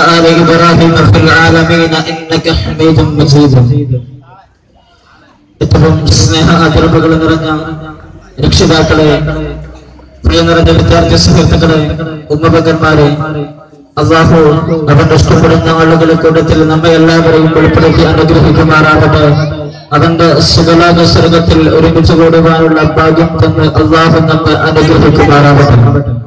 آل إبراهيم في العالمين إنك حميد مجيد ഏറ്റവും സ്നേഹ ആദരവുകൾ നിറഞ്ഞ രക്ഷിതാക്കളെ പ്രിയ നിറഞ്ഞ വിദ്യാർത്ഥി സുഹൃത്തുക്കളെ ഉമ്മപകന്മാരെ അള്ളാഹു അവന്റെ ഇഷ്ടപ്പെടുന്ന ആളുകളെ കൂട്ടത്തിൽ നമ്മെ എല്ലാവരെയും ഉൾപ്പെടുത്തി അനുഗ്രഹിക്കുമാറാകട്ടെ അവന്റെ സുഖലാക സ്വർഗത്തിൽ ഒരുമിച്ച് കൂടുവാനുള്ള ഭാഗ്യം തന്ന് അള്ളാഹു നമ്മെ അനുഗ്രഹിക്കുമാറാകട്ടെ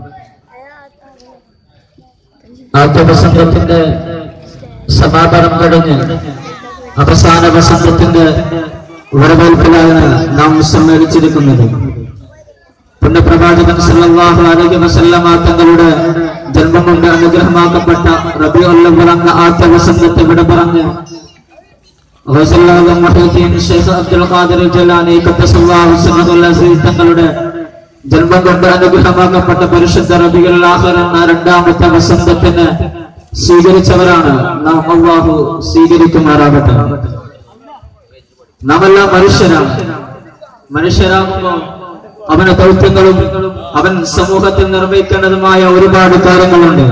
ആദ്യ വസന്തത്തിന്റെ സമാപനം കഴിഞ്ഞ് അവസാന വസന്തത്തിന്റെ വരവേൽപ്പിലാണ് നാം സമ്മേളിച്ചിരിക്കുന്നത് പുണ്യപ്രവാചകൻ സല്ലല്ലാഹു അലൈഹി വസല്ലമ തങ്ങളുടെ ജന്മം കൊണ്ട് അനുഗ്രഹമാക്കപ്പെട്ട റബിയുള്ളവറങ്ങ ആദ്യ വസന്തത്തെ വിട പറഞ്ഞ് ഗൗസുല്ലാഹ് Muhiyuddin Sheikh Abdul Qadir Jilani ഖദ്ദസല്ലാഹു സിറഹുൽ അസീസ് തങ്ങളുടെ ജന്മം കൊണ്ട് അനുഗ്രഹമാക്കപ്പെട്ട പരിശുദ്ധ റബിയുൽ ആഖിർ എന്ന രണ്ടാമത്തെ വസന്തത്തിന് സ്വീകരിച്ചവരാണ് നാം അള്ളാഹു സ്വീകരിക്കുമാറാകട്ടെ നാം എല്ലാം മനുഷ്യരാണ് മനുഷ്യരാകുമ്പോൾ അവന് ദൗത്യങ്ങളും അവൻ സമൂഹത്തിൽ നിർവഹിക്കേണ്ടതുമായ ഒരുപാട് കാര്യങ്ങളുണ്ട്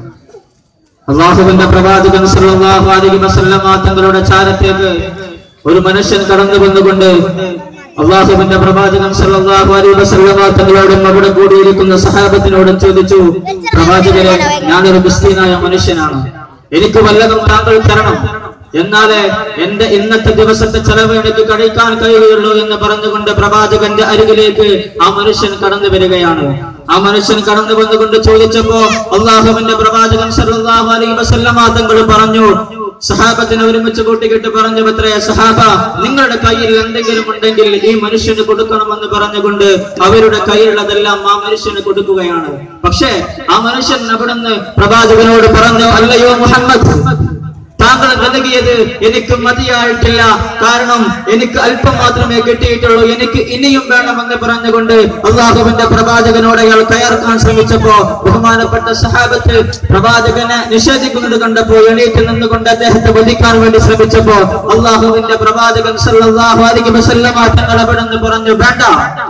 അള്ളാഹുവിന്റെ പ്രവാചകൻ സല്ലല്ലാഹു അലൈഹി വസല്ലമ തങ്ങളുടെ ചാരത്തേക്ക് ഒരു മനുഷ്യൻ കടന്നു വന്നുകൊണ്ട് അള്ളാഹുവിന്റെ പ്രവാചകൻ സല്ലല്ലാഹു അലൈഹി വസല്ലമ തങ്ങളോടും അവിടെ കൂടിയിരിക്കുന്ന സഹാബത്തിനോടും ചോദിച്ചു പ്രവാചകരെ ഞാനൊരു ക്രിസ്ത്യനായ മനുഷ്യനാണ് എനിക്ക് വല്ലതും താങ്കൾ തരണം എന്നാലേ എന്റെ ഇന്നത്തെ ദിവസത്തെ ചെലവ് എനിക്ക് കഴിക്കാൻ കഴിയുകയുള്ളൂ എന്ന് പറഞ്ഞുകൊണ്ട് പ്രവാചകന്റെ അരികിലേക്ക് ആ മനുഷ്യൻ കടന്നു വരികയാണ് ആ മനുഷ്യൻ കടന്നു വന്നുകൊണ്ട് ചോദിച്ചപ്പോ അള്ളാഹുവിന്റെ പ്രവാചകൻ സല്ലല്ലാഹു അലൈഹി വസല്ലമ തങ്ങൾ പറഞ്ഞു സഹാബത്തിനെ ഒരുമിച്ച് കൂട്ടിക്കിട്ട് പറഞ്ഞു പത്രേ സഹാബ നിങ്ങളുടെ കയ്യിൽ എന്തെങ്കിലും ഉണ്ടെങ്കിൽ ഈ മനുഷ്യന് കൊടുക്കണമെന്ന് പറഞ്ഞുകൊണ്ട് അവരുടെ കയ്യിലുള്ളതെല്ലാം ആ മനുഷ്യന് കൊടുക്കുകയാണ് പക്ഷേ ആ മനുഷ്യൻ അവിടുന്ന് പ്രവാചകനോട് പറഞ്ഞു അല്ലയോ മുഹമ്മദ് താങ്കൾ നൽകിയത് എനിക്ക് മതിയായിട്ടില്ല കാരണം എനിക്ക് അല്പം മാത്രമേ കിട്ടിയിട്ടുള്ളൂ എനിക്ക് ഇനിയും വേണമെന്ന് പറഞ്ഞുകൊണ്ട് അള്ളാഹുവിന്റെ പ്രവാചകനോട് അയാൾ കയർക്കാൻ ശ്രമിച്ചപ്പോ ബഹുമാനപ്പെട്ട സഹാബത്ത് പ്രവാചകനെ നിഷേധിക്കുന്നത് കണ്ടപ്പോ എണീറ്റ് നിന്നുകൊണ്ട് അദ്ദേഹത്തെ വധിക്കാൻ വേണ്ടി ശ്രമിച്ചപ്പോ അള്ളാഹുവിന്റെ പ്രവാചകൻ സല്ലല്ലാഹു അലൈഹി വസല്ലമ തങ്ങൾ അവിടെ നിന്ന് പറഞ്ഞു വേണ്ട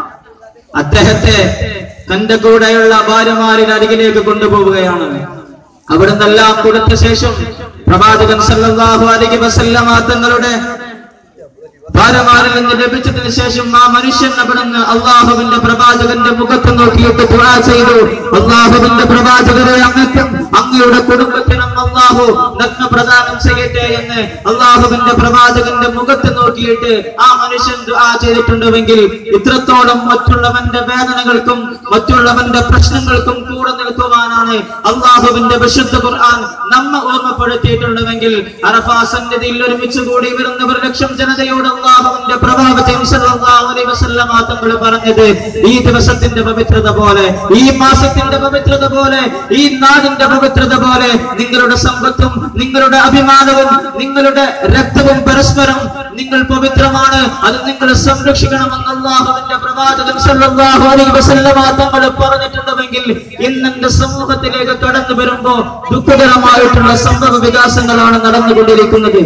അദ്ദേഹത്തെ തന്റെ കൂടെയുള്ള ഭാര്യമാരിൽ അരികിലേക്ക് കൊണ്ടുപോവുകയാണ് അവിടുന്നെല്ലാം കൊടുത്ത ശേഷം പ്രവാചകൻ സല്ലല്ലാഹു അലൈഹി വസല്ലമ തങ്ങളുടെ ഭാര്യമാരിൽ നിന്ന് ലഭിച്ചതിന് ശേഷം ആ മനുഷ്യൻ അവിടുന്ന് അള്ളാഹുവിന്റെ പ്രവാചകന്റെ മുഖത്ത് നോക്കിയിട്ട് ദുആ ചെയ്തു അള്ളാഹുവിന്റെ പ്രവാചകരെ അങ്ങക്കും അങ്ങയുടെ കുടുംബത്തിനും അള്ളാഹു നഗ്ന പ്രദാനം ചെയ്യട്ടെ എന്ന് അള്ളാഹുവിന്റെ പ്രവാചകന്റെ മുഖത്ത് നോക്കിയിട്ട് ആ മനുഷ്യൻ ദുആ ചെയ്തിട്ടുണ്ടെങ്കിൽ ഇത്രത്തോളം മറ്റുള്ളവന്റെ വേദനകൾക്കും മറ്റുള്ളവന്റെ പ്രശ്നങ്ങൾക്കും കൂടെ നിൽക്കുവാനാണ് അള്ളാഹുവിന്റെ വിശുദ്ധ ഖുർആൻ നമ്മെ ഓർമ്മപ്പെടുത്തിയിട്ടുള്ളതെങ്കിൽ അറഫാ സന്നിധിയിൽ ഒരുമിച്ച് കൂടി വരുന്ന ഒരു ലക്ഷം ജനതയോട് അള്ളാഹുവിന്റെ പ്രവാചകൻ സല്ലല്ലാഹു അലൈഹി വസല്ലമ തങ്ങൾ പറഞ്ഞത് ഈ ദിവസത്തിന്റെ പവിത്രത പോലെ ഈ മാസത്തിന്റെ പവിത്രത പോലെ ഈ നാടിന്റെ പവിത്രത പോലെ നിങ്ങളുടെ സമ്പത്തും നിങ്ങളുടെ അഭിമാനവും നിങ്ങളുടെ രക്തവും പരസ്പരം നിങ്ങൾ പവിത്രമാണ് അത് നിങ്ങൾ സംരക്ഷിക്കണമെന്ന് അള്ളാഹുവിന്റെ പ്രവാചകൻ സല്ലല്ലാഹു അലൈഹി വസല്ലമ തങ്ങൾ പറഞ്ഞിട്ടുണ്ടെങ്കിൽ ഇന്ന് എന്റെ സമൂഹത്തിലേക്ക് കടന്നു വരുമ്പോ ദുഃഖകരമായിട്ടുള്ള സംഭവ വികാസങ്ങളാണ് നടന്നുകൊണ്ടിരിക്കുന്നത്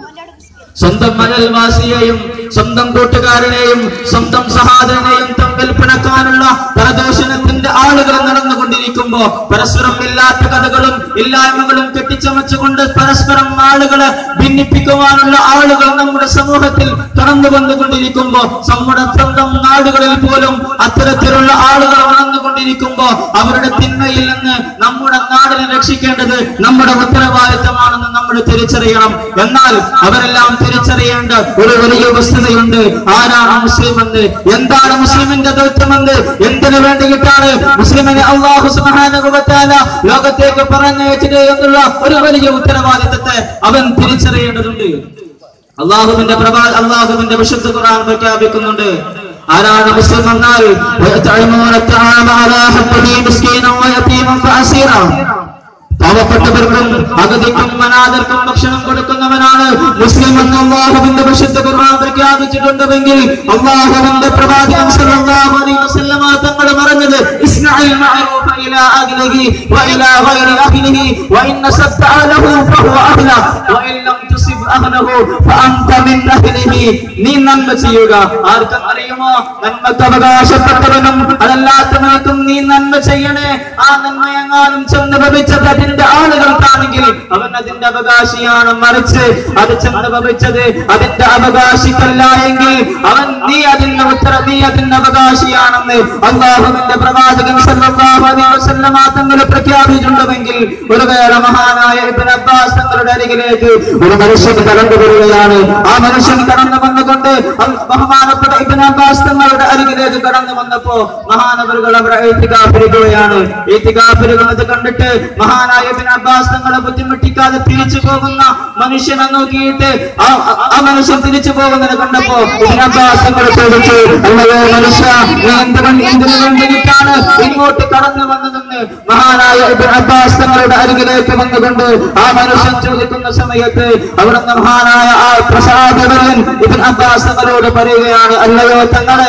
സ്വന്തം മണൽവാസിയെയും സ്വന്തം കൂട്ടുകാരനെയും സ്വന്തം സഹാദരനെയും തമ്മിൽ പിണക്കാനുള്ള പരദോഷണത്തിന്റെ ആളുകൾ നടന്നുകൊണ്ടിരിക്കുമ്പോ പരസ്പരം ഇല്ലാത്ത കഥകളും ഇല്ലായ്മകളും കെട്ടിച്ചമച്ചുകൊണ്ട് പരസ്പരം ആളുകളെ ഭിന്നിപ്പിക്കുവാനുള്ള ആളുകൾ നമ്മുടെ സമൂഹത്തിൽ കടന്നു വന്നുകൊണ്ടിരിക്കുമ്പോ നമ്മുടെ സ്വന്തം നാടുകളിൽ പോലും അത്തരത്തിലുള്ള ആളുകൾ വളർന്നുകൊണ്ടിരിക്കുമ്പോ അവരുടെ തിന്മയിൽ നിന്ന് നമ്മുടെ നാടിനെ രക്ഷിക്കേണ്ടത് നമ്മുടെ ഉത്തരവാദിത്തമാണെന്ന് നമ്മൾ തിരിച്ചറിയണം എന്നാൽ അവരെല്ലാം തിരിച്ചറിയേണ്ട ഒരു വലിയ വസ്തുതയുണ്ട് ആരാണ് മുസ്ലിം എന്ന് എന്താണ് മുസ്ലിമിന്റെ ദൗത്യമെന്ന് എന്തിനു വേണ്ടിയിട്ടാണ് മുസ്ലിമിനെ അള്ളാഹു സുബ്ഹാനഹു വ തആല ലോകത്തേക്ക് പറഞ്ഞയച്ചത് എന്നുള്ള ഒരു വലിയ ഉത്തരവാദിത്തത്തെ അവൻ തിരിച്ചറിയേണ്ടതുണ്ട് അള്ളാഹുവിന്റെ പ്രഭാ അള്ളാഹുവിന്റെ വിശുദ്ധ ഖുർആൻ പ്രഖ്യാപിക്കുന്നുണ്ട് ആരാണ് മുസ്ലിം എന്നാൽ وَيَطْعِمُونَ الطَّعَامَ عَلَى حُبِّهِ مِسْكِينًا وَيَتِيمًا فَأَسِيرًا പാവപ്പെട്ടവർക്കും അഗതിക്കും അനാഥർക്കും ഭക്ഷണം കൊടുക്കുന്നവനാണ് മുസ്ലിം എന്ന് അള്ളാഹുവിന്റെ വിശുദ്ധ ഖുർആൻ പ്രഖ്യാപിച്ചിട്ടുണ്ടെങ്കിൽ അള്ളാഹുവിന്റെ പ്രവാചകൻ സല്ലല്ലാഹു അലൈഹി വസല്ലമ തങ്ങൾ പറഞ്ഞത് ഇസ്നഇൽ മഅറൂഫ ഇലാ അഹ്ലിഹി വ ഇലാ ഗൈരി അഹ്ലിഹി വ ഇൻ സബ്ത അഹ്ലഹു ഫഹുവ അഹ്ല വ ഇൻ ലം തുസിബ് അഹ്ല മിൻഹു ഫഅൻത മിൻ അഹ്ലിഹി നീ നന്മ ചെയ്യുക ആർക്കെന്നറിയുമോ നന്മക്ക് അവകാശപ്പെട്ടവനും അതല്ലാത്തവനും നീ നന്മ ചെയ്യണേ ആ നന്മയെങ്ങാനും ചെന്ന് ഭവിച്ചത് അതിന്റെ ആളുകൾക്കാണെങ്കിൽ അവൻ അതിന്റെ അവകാശിയാണ് മറിച്ച് അത് ചെന്ന് ഭവിച്ചത് അതിന്റെ അവകാശിക്കല്ല എങ്കിൽ അവൻ നീ അതിന്റെ ഉത്തര നീ അതിന്റെ അവകാശിയാണെന്ന് അള്ളാഹുവിന്റെ പ്രവാചകൻ സല്ലല്ലാഹു അലൈഹി വസല്ലമ തങ്ങൾ പ്രഖ്യാപിച്ചിട്ടുണ്ടെങ്കിൽ ഒരു വേള മഹാനായ ഇബ്നു അബ്ബാസ് തങ്ങളുടെ അരികിലേക്ക് ഒരു മനുഷ്യൻ കടന്നു വരികയാണ് ആ മനുഷ്യൻ കടന്നു വന്നുകൊണ്ട് അൽ- ബഹുമാനപ്പെട്ട ഇബ്നു അബ്ബാസ് തങ്ങളുടെ അരികിലേക്ക് കടന്നു വന്നപ്പോ മഹാനവറുകൾ അവിടെ ഏത്തികാഫിരിക്കുകയാണ് ഏത്തികാഫിരിക്കുന്നത് കണ്ടിട്ട് മഹാനായ ഇബ്നു അബ്ബാസ് തങ്ങളെ ബുദ്ധിമുട്ടിക്കാതെ തിരിച്ചു പോകുന്ന മനുഷ്യനെ നോക്കിയിട്ട് ആ ആ- ആ മനുഷ്യൻ തിരിച്ചു പോകുന്നത് കണ്ടപ്പോ ഇബ്നു അബ്ബാസ് തങ്ങൾ ചോദിച്ചു അല്ലയോ മനുഷ്യ നീ എന്തുകൊണ്ട് എന്തിനു വേണ്ടിയിട്ടാണ് ഇങ്ങോട്ട് കടന്നു വന്നതെന്ന് മഹാനായ ഇബ്നു അബ്ബാസ് തങ്ങളുടെ അരികിലേക്ക് വന്നുകൊണ്ട് ആ മനുഷ്യൻ ചോദിക്കുന്ന സമയത്ത് അവിടുന്ന് മഹാനായ ആ പ്രസാദവരൻ ഇബ്നു അബ്ബാസ് തങ്ങളോട് പറയുകയാണ് അല്ലയോ തങ്ങളെ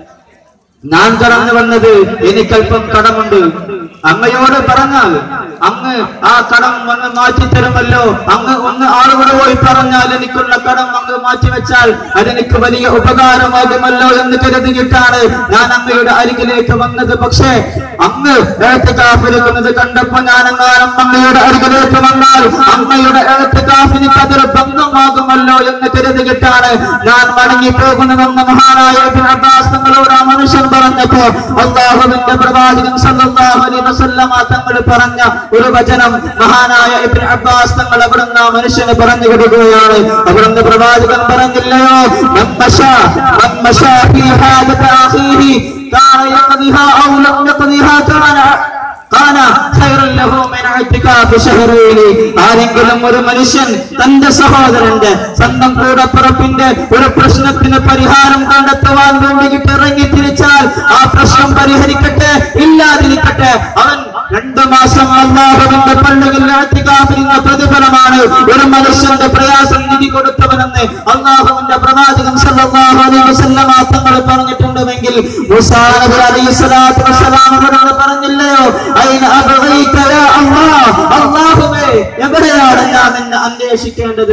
ഞാൻ കടന്നു വന്നത് എനിക്കല്പം കടമുണ്ട് അങ്ങയോട് പറഞ്ഞാൽ അങ്ങ് ആ കടം വന്ന് മാറ്റി തരുമല്ലോ അങ്ങ് ഒന്ന് ആളുകൂടെ പോയി പറഞ്ഞാൽ എനിക്കുള്ള കടം അങ്ങ് മാറ്റിവെച്ചാൽ അതെനിക്ക് വലിയ ഉപകാരമാകുമല്ലോ എന്ന് കരുതിയിട്ടാണ് ഞാൻ അങ്ങയുടെ അരികിലേക്ക് വന്നത് പക്ഷേ അങ്ങ് എഴുത്ത് കാഫിരിക്കുന്നത് കണ്ടപ്പോ ഞാൻ എങ്ങാനും അങ്ങയുടെ അരികിലേക്ക് വന്നാൽ അങ്ങയുടെ എഴുത്ത് കാഫിനിക്ക് അതൊരു ഭംഗമാകുമല്ലോ എന്ന് കരുതിയിട്ടാണ് ഞാൻ മടങ്ങി പോകുന്നതെന്ന് മഹാനായ ഇബ്നു അബ്ബാസ് തങ്ങളോട് ആ മനുഷ്യൻ പറഞ്ഞപ്പോ അള്ളാഹുവിന്റെ പ്രവാചകൻ സല്ലല്ലാഹു അലൈഹി വസല്ലമ തങ്ങൾ പറഞ്ഞ ഒരു വചനം മഹാനായ ഇബ്നു അബ്ബാസ് തങ്ങൾ അവിടുന്ന് ആ മനുഷ്യന് പറഞ്ഞു കൊടുക്കുകയാണ് അവിടുന്ന് പ്രവാചകൻ പറഞ്ഞില്ലയോ മൻ മശാ മൻ മശാ ഫീ ഹാജത അഖീഹി കാന യഖദിഹാ ഔ ലം യഖദിഹാ കാന കാന ഖൈറൻ ലഹു മിൻ ഇഅ്തികാഫ് ശഹറൈനി ആരെങ്കിലും ഒരു മനുഷ്യൻ തന്റെ സഹോദരന്റെ സ്വന്തം കൂടപ്പിറപ്പിന്റെ ഒരു പ്രശ്നത്തിന് പരിഹാരം കണ്ടെത്തുവാൻ വേണ്ടിയിട്ട് ഇറങ്ങി തിരിച്ചാൽ ആ പ്രശ്നം പരിഹരിക്കട്ടെ ഇല്ലാതിരിക്കട്ടെ അവൻ രണ്ടു മാസം അള്ളാഹുവിന്റെ പള്ളിയിൽ ഇഅ്തികാഫിരുന്ന പ്രതിഫലമാണ് ഒരു മനുഷ്യന്റെ പ്രയാസം നിധി കൊടുത്തവനെന്ന് അള്ളാഹുവിന്റെ പ്രവാചകൻ സല്ലല്ലാഹു അലൈഹി വസല്ലമ തങ്ങൾ പറഞ്ഞിട്ടുണ്ടെങ്കിൽ മൂസാ നബി അലൈഹി സ്വലാത്തു വസ്സലാം അവരോട് പറഞ്ഞില്ലയോ അയിന അബഗൈക യാ അല്ലാഹ് അല്ലാഹുവേ എവിടെയാണ് ഞാൻ നിന്നെ അന്വേഷിക്കേണ്ടത്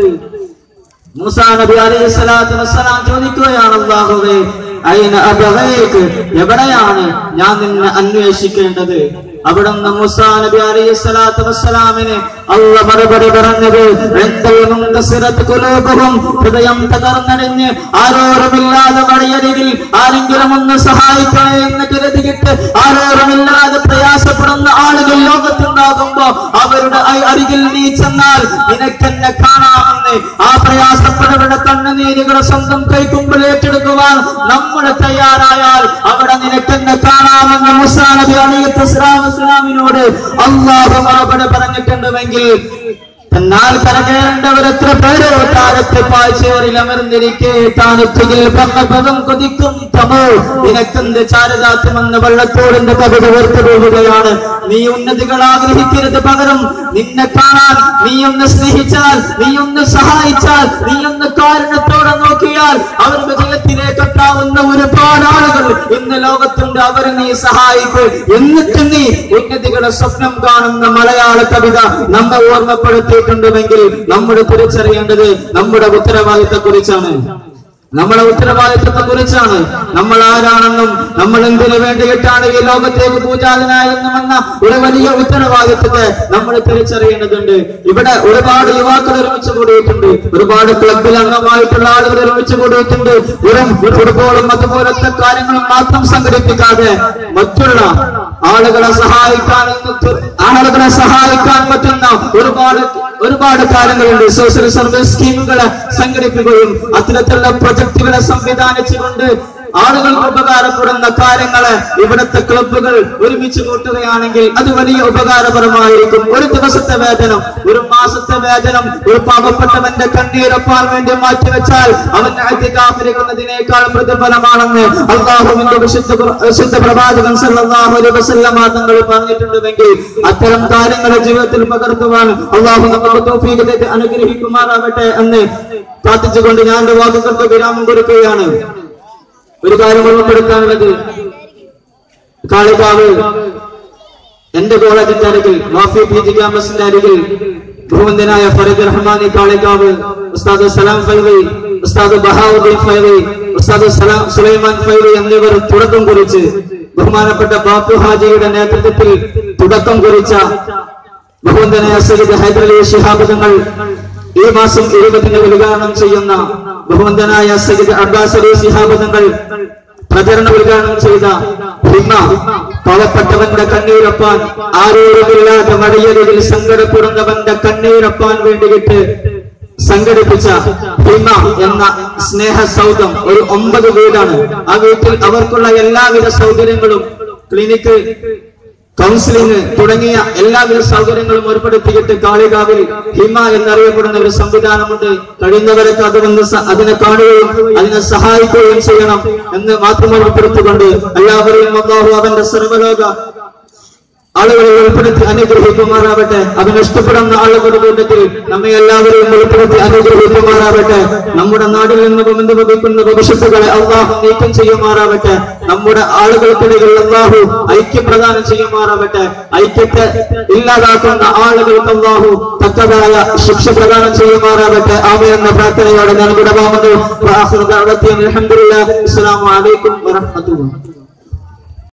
മൂസാ നബി അലൈഹി സ്വലാത്തു വസ്സലാം ചോദിക്കുകയാണ് അല്ലാഹുവേ അയിന അബഗൈക എവിടെയാണ് ഞാൻ നിന്നെ അന്വേഷിക്കേണ്ടത് അവിടുന്ന് മുസാ നബി അലൈഹി സ്വലാത്തു വസ്സലാമിന് അള്ള മറുപടി പറഞ്ഞത് "എന്തൽ മുൻകസിറത്ത് ഖുലൂബുഹും?" ഹൃദയം തകർന്നടിഞ്ഞ് ആരോരുമില്ലാതെ വഴിയരികിൽ ആരെങ്കിലും ഒന്ന് സഹായിക്കണേ എന്ന് കരുതിയിട്ട് ആരോരുമില്ലാതെ പ്രയാസപ്പെടുന്ന ആളുകൾ ലോകത്തുണ്ടാകുമ്പോ അവരുടെ അ- അരികിൽ നീ ചെന്നാൽ നിനക്കെന്നെ കാണാമെന്ന് ആ പ്രയാസപ്പെടുന്നവരുടെ കണ്ണുനീരുകളെ സ്വന്തം കൈക്കുമ്പിൾ ഏറ്റെടുക്കുവാൻ നമ്മൾ തയ്യാറായാൽ അവിടെ നിനക്കെന്നെ കാണാമെന്ന് മുസാ നബി അലൈഹി ഇസ്ലാമിനോട് അള്ളാഹു മറുപടി പറഞ്ഞിട്ടുണ്ടെങ്കിൽ എന്നാൽ കരകയറേണ്ടവർ എത്ര പേരോ താഴത്തെ പാഴ്ചേറിൽ അമർന്നിരിക്കെ താനൊറ്റയിൽ പങ്ങപദം കൊതിക്കും തമോ നിനക്കെന്ത് ചാരദാത്യമെന്ന് വെള്ളത്തോടിന്റെ കവിത ഉയർത്തു പോവുകയാണ് നീ ഉന്നതികൾ ആഗ്രഹിക്കരുത് പകരം നിന്നെ കാണാൻ നീ ഒന്ന് സ്നേഹിച്ചാൽ നീ ഒന്ന് സഹായിച്ചാൽ നീ ഒന്ന് കാരണത്തോടെ നോക്കിയാൽ അവർ വിജയത്തിലേക്ക് എത്താവുന്ന ഒരുപാട് ആളുകൾ ഇന്ന് ലോകത്തുണ്ട് അവരെ നീ സഹായിക്ക് എന്നിട്ട് നീ ഉന്നതികളെ സ്വപ്നം കാണുന്ന മലയാള കവിത നമ്മെ ഓർമ്മപ്പെടുത്തിയിട്ടുണ്ടെങ്കിൽ നമ്മൾ തിരിച്ചറിയേണ്ടത് നമ്മുടെ ഉത്തരവാദിത്തത്തെ കുറിച്ചാണ് നമ്മുടെ ഉത്തരവാദിത്വത്തെ കുറിച്ചാണ് നമ്മൾ ആരാണെന്നും നമ്മൾ എന്തിനു വേണ്ടിയിട്ടാണ് ഈ ലോകത്തേക്ക് പൂജാതനായെന്നുമെന്ന ഒരു വലിയ ഉത്തരവാദിത്വത്തെ നമ്മൾ തിരിച്ചറിയേണ്ടതുണ്ട് ഇവിടെ ഒരുപാട് യുവാക്കൾ ഒരുമിച്ച് കൂടിയിട്ടുണ്ട് ഒരുപാട് ക്ലബിൽ അംഗമായിട്ടുള്ള ആളുകൾ ഒരുമിച്ച് കൂടിയിട്ടുണ്ട് വെറും ഫുട്ബോളും അതുപോലത്തെ കാര്യങ്ങളും മാത്രം സംഘടിപ്പിക്കാതെ മറ്റുള്ള ആളുകളെ സഹായിക്കാൻ ആളുകളെ സഹായിക്കാൻ പറ്റുന്ന ഒരുപാട് ഒരുപാട് കാര്യങ്ങളുണ്ട് സോഷ്യൽ സർവീസ് സ്കീമുകളെ സംഘടിപ്പിക്കുകയും അത്തരത്തിലുള്ള പ്രൊജക്ടുകളെ സംവിധാനിച്ചുകൊണ്ട് ആളുകൾക്ക് ഉപകാരപ്പെടുന്ന കാര്യങ്ങളെ ഇവിടുത്തെ ക്ലബ്ബുകൾ ഒരുമിച്ച് കൂട്ടുകയാണെങ്കിൽ അത് വലിയ ഉപകാരപരമായിരിക്കും ഒരു ദിവസത്തെ വേതനം ഒരു മാസത്തെ വേതനം ഒരു പാവപ്പെട്ടവന്റെ കണ്ണീരൊപ്പാൻ വേണ്ടി മാറ്റിവെച്ചാൽ അവൻ അധികാഫിരിക്കുന്നതിനേക്കാൾ പ്രതിഫലമാണെന്ന് അള്ളാഹുവിന്റെ വിശുദ്ധ ഖുർ- വിശുദ്ധ പ്രവാചകൻ സല്ലല്ലാഹു അലൈഹി വസല്ലമ തങ്ങൾ പറഞ്ഞിട്ടുണ്ടെങ്കിൽ അത്തരം കാര്യങ്ങളെ ജീവിതത്തിൽ പകർത്തുവാൻ അള്ളാഹു നമുക്ക് തൗഫീഖ് ചെയ്ത് അനുഗ്രഹിക്കുമാറാവട്ടെ എന്ന് പ്രാർത്ഥിച്ചുകൊണ്ട് ഞാൻ എന്റെ വാക്കുകൾക്ക് വിരാമം കൊടുക്കുകയാണ് ഒരു കാര്യം ഓർമ്മപ്പെടുത്താനുള്ളത് കാളികാവ് എന്റെ കോളേജിന്റെ അരികിൽ വാഫി പി ജി ക്യാമ്പസിന്റെ അരികിൽ ബഹുവന്ദനായ ഫരീദ് റഹ്മാനി കാളികാവ് ഉസ്താദ് സലാം ഫൈവി ഉസ്താദ് ബഹാവുദ്ദീൻ ഫൈവി ഉസ്താദ് സലാം സുലൈമാൻ ഫൈവി എന്നിവർ തുടക്കം കുറിച്ച് ബഹുമാനപ്പെട്ട ബാപ്പു ഹാജിയുടെ നേതൃത്വത്തിൽ തുടക്കം കുറിച്ച ബഹുവന്ദനായ സയ്യിദ് ഹൈദരലി ശിഹാബ് തങ്ങൾ ഈ മാസം ഇരുപത്തിന് ഉദ്ഘാടനം ചെയ്യുന്ന ബഹുവന്ദനായ സയ്യിദ് അബ്ബാസ് അലി ശിഹാബ് തങ്ങൾ പ്രചരണ ഉദ്ഘാടനം ചെയ്ത ഹിമ പാവപ്പെട്ടവന്റെ കണ്ണീരൊപ്പാൻ ആരോരുമില്ലാതെ വഴിയരികിൽ സങ്കടപ്പെടുന്നവന്റെ കണ്ണീരൊപ്പാൻ വേണ്ടിയിട്ട് സംഘടിപ്പിച്ച ഹിമ എന്ന സ്നേഹ സൗധം ഒരു ഒമ്പത് വീടാണ് ആ വീട്ടിൽ അവർക്കുള്ള എല്ലാവിധ സൗകര്യങ്ങളും ക്ലിനിക്ക് കൗൺസിലിംഗ് തുടങ്ങിയ എല്ലാവിധ സൗകര്യങ്ങളും ഏർപ്പെടുത്തിയിട്ട് കാളികാവിൽ ഹിമ എന്നറിയപ്പെടുന്ന ഒരു സംവിധാനമുണ്ട് കഴിയുന്നവരൊക്കെ അത് വന്ന് സ- അതിനെ കാണുകയും അതിനെ സഹായിക്കുകയും ചെയ്യണം എന്ന് മാത്രം ഓർമ്മപ്പെടുത്തിക്കൊണ്ട് എല്ലാവരെയും അള്ളാഹു അവന്റെ സർവലോക ആളുകളെ ഉൾപ്പെടുത്തി അനുഗ്രഹിക്കുമാറാവട്ടെ അവന് ഇഷ്ടപ്പെടുന്ന ആളുകളുടെ കൂട്ടത്തിൽ നമ്മെ എല്ലാവരെയും ഉൾപ്പെടുത്തി അനുഗ്രഹിക്കുമാറാവട്ടെ നമ്മുടെ നാട്ടിൽ നിന്ന് ബന്ധു വഹിക്കുന്ന ഭവിഷ്യത്തുകളെ അള്ളാഹു നീക്കം ചെയ്യുമാറാവട്ടെ നമ്മുടെ ആളുകൾക്കിടയിൽ അള്ളാഹു ഐക്യം പ്രദാനം ചെയ്യുമാറാവട്ടെ ഐക്യത്തെ ഇല്ലാതാക്കുന്ന ആളുകൾക്ക് അള്ളാഹു തക്കതായ ശിക്ഷ പ്രദാനം ചെയ്യുമാറാവട്ടെ ആമ എന്ന പ്രാർത്ഥനയോടെ ഞാൻ വിടവാമെന്നു അലഹമുല്ലാ അസ്സലാമു അലൈക്കും വറഹ്മത്തുള്ളാഹി